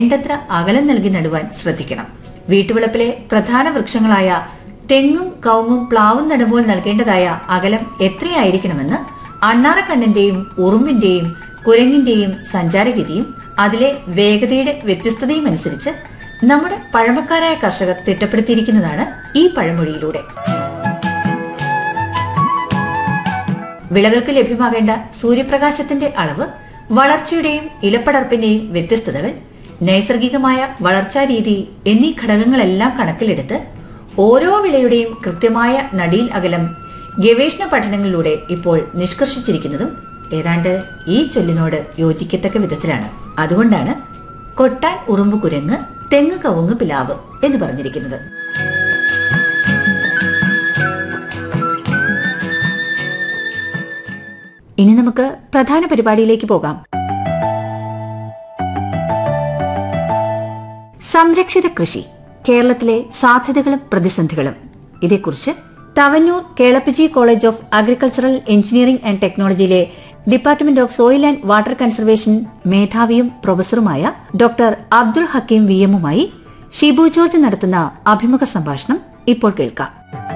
വേണ്ടത്ര അകലം നൽകി നടുവാൻ ശ്രദ്ധിക്കണം വീട്ടുവളപ്പിലെ പ്രധാന വൃക്ഷങ്ങളായ തെങ്ങും കവുങ്ങും പ്ലാവും നടുമ്പോൾ നൽകേണ്ടതായ അകലം എത്രയായിരിക്കണമെന്ന് അണ്ണാറക്കണ്ണിന്റെയും ഉറുമ്പിന്റെയും കുരങ്ങിന്റെയും സഞ്ചാരഗതിയും അതിലെ വേഗതയുടെ വ്യത്യസ്തതയും അനുസരിച്ച് നമ്മുടെ പഴമക്കാരായ കർഷകർ തിട്ടപ്പെടുത്തിയിരിക്കുന്നതാണ് ഈ പഴമൊഴിയിലൂടെ വിളകൾക്ക് ലഭ്യമാകേണ്ട സൂര്യപ്രകാശത്തിന്റെ അളവ് വളർച്ചയുടെയും ഇലപ്പടർപ്പിന്റെയും വ്യത്യസ്തതകൾ നൈസർഗികമായ വളർച്ചാ രീതി എന്നീ ഘടകങ്ങളെല്ലാം കണക്കിലെടുത്ത് ഓരോ വിളയുടെയും കൃത്യമായ നടീൽ അകലം ഗവേഷണ പഠനങ്ങളിലൂടെ ഇപ്പോൾ നിഷ്കർഷിച്ചിരിക്കുന്നതും ഏതാണ്ട് ഈ ചൊല്ലിനോട് യോജിക്കത്തക്ക വിധത്തിലാണ് അതുകൊണ്ടാണ് കൊട്ടാൻ ഉറുമ്പ് കുരങ്ങ് തെങ്ങ് കവുങ്ങ് പിലാവ് എന്ന് പറഞ്ഞിരിക്കുന്നത് ഇനി നമുക്ക് പ്രധാന പരിപാടിയിലേക്ക് പോകാം സംരക്ഷിത കൃഷി കേരളത്തിലെ സാധ്യതകളും പ്രതിസന്ധികളും ഇതേക്കുറിച്ച് Tavanur Kelappaji college of agricultural engineering and ടെക്നോളജിയിലെ department of soil and water conservation മേധാവിയും പ്രൊഫസറുമായ ഡോക്ടർ അബ്ദുൾ ഹക്കീം വി എമ്മുമായി ഷിബു ജോർജ് നടത്തുന്ന അഭിമുഖ സംഭാഷണം ഇപ്പോൾ കേൾക്കാം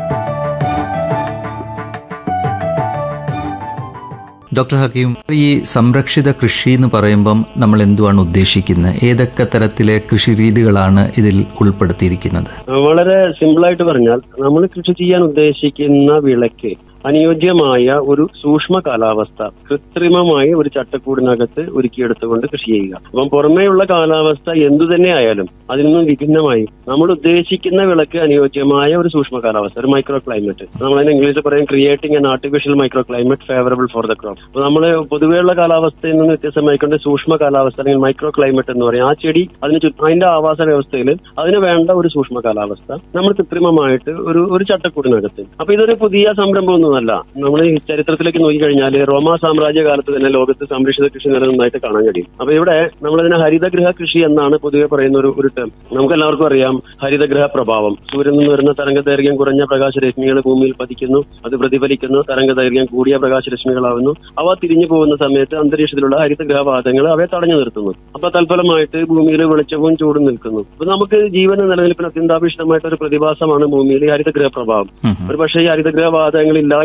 ഡോക്ടർ ഹക്കീം ഈ സംരക്ഷിത കൃഷി എന്ന് പറയുമ്പം നമ്മൾ എന്തുവാണ് ഉദ്ദേശിക്കുന്നത് ഏതൊക്കെ തരത്തിലെ കൃഷി രീതികളാണ് ഇതിൽ ഉൾപ്പെടുത്തിയിരിക്കുന്നത് വളരെ സിമ്പിളായിട്ട് പറഞ്ഞാൽ നമ്മൾ കൃഷി ചെയ്യാൻ ഉദ്ദേശിക്കുന്ന വിളയ്ക്ക് അനുയോജ്യമായ ഒരു സൂക്ഷ്മ കാലാവസ്ഥ കൃത്രിമമായ ഒരു ചട്ടക്കൂടിനകത്ത് ഒരുക്കിയെടുത്തുകൊണ്ട് കൃഷി ചെയ്യുക അപ്പം പുറമേയുള്ള കാലാവസ്ഥ എന്തു തന്നെ ആയാലും അതിൽ നിന്നും വിഭിന്നമായി നമ്മൾ ഉദ്ദേശിക്കുന്ന വിളക്ക് അനുയോജ്യമായ ഒരു സൂക്ഷ്മ കാലാവസ്ഥ ഒരു മൈക്രോ ക്ലൈമറ്റ് നമ്മൾ അതിന് ഇംഗ്ലീഷിൽ പറയും creating an artificial micro climate favourable for the crop അപ്പൊ നമ്മൾ പൊതുവെയുള്ള കാലാവസ്ഥയിൽ നിന്ന് വ്യത്യസ്തമായിക്കൊണ്ട് സൂക്ഷ്മ കാലാവസ്ഥ അല്ലെങ്കിൽ മൈക്രോ ക്ലൈമറ്റ് എന്ന് പറയും ആ ചെടി അതിന് ചുറ്റും അതിന്റെ ആവാസ വ്യവസ്ഥയിൽ അതിന് വേണ്ട ഒരു സൂക്ഷ്മ കാലാവസ്ഥ നമ്മൾ കൃത്രിമമായിട്ട് ഒരു ഒരു ചട്ടക്കൂടിനകത്ത് അപ്പൊ ഇതൊരു പുതിയ സംരംഭമൊന്നുമല്ല നമ്മൾ ഈ ചരിത്രത്തിലേക്ക് നോക്കിക്കഴിഞ്ഞാൽ റോമാ സാമ്രാജ്യ കാലത്ത് തന്നെ ലോകത്ത് സംരക്ഷിത കൃഷി നിലനിന്നായിട്ട് കാണാൻ കഴിയും അപ്പൊ ഇവിടെ നമ്മളതിനെ ഹരിതഗൃഹ കൃഷി എന്നാണ് പൊതുവെ പറയുന്ന ഒരു ഒരു ടേം നമുക്ക് എല്ലാവർക്കും അറിയാം ഹരിതഗൃഹ പ്രഭാവം സൂര്യനിൽ നിന്ന് വരുന്ന തരംഗദൈർഘ്യം കുറഞ്ഞ പ്രകാശരശ്മികൾ ഭൂമിയിൽ പതിക്കുന്നു അത് പ്രതിഫലിക്കുന്നു തരംഗദൈർഘ്യം കൂടിയ പ്രകാശരശ്മികളാവുന്നു അവ തിരിഞ്ഞു പോകുന്ന സമയത്ത് അന്തരീക്ഷത്തിലുള്ള ഹരിതഗ്രഹവാതങ്ങൾ അവയെ തടഞ്ഞു നിർത്തുന്നു അപ്പൊ തൽഫലമായിട്ട് ഭൂമിയിൽ വെളിച്ചവും ചൂടും നിൽക്കുന്നു അപ്പൊ നമുക്ക് ജീവന നിലനിൽപ്പിന് അത്യന്താപേക്ഷിതമായിട്ട് ഒരു പ്രതിഭാസമാണ് ഭൂമിയിൽ ഈ ഹരിതഗ്രഹ പ്രഭാവം ഒരു പക്ഷേ ഈ ഹരിതഗ്രഹവാതകങ്ങൾ ഇല്ലായി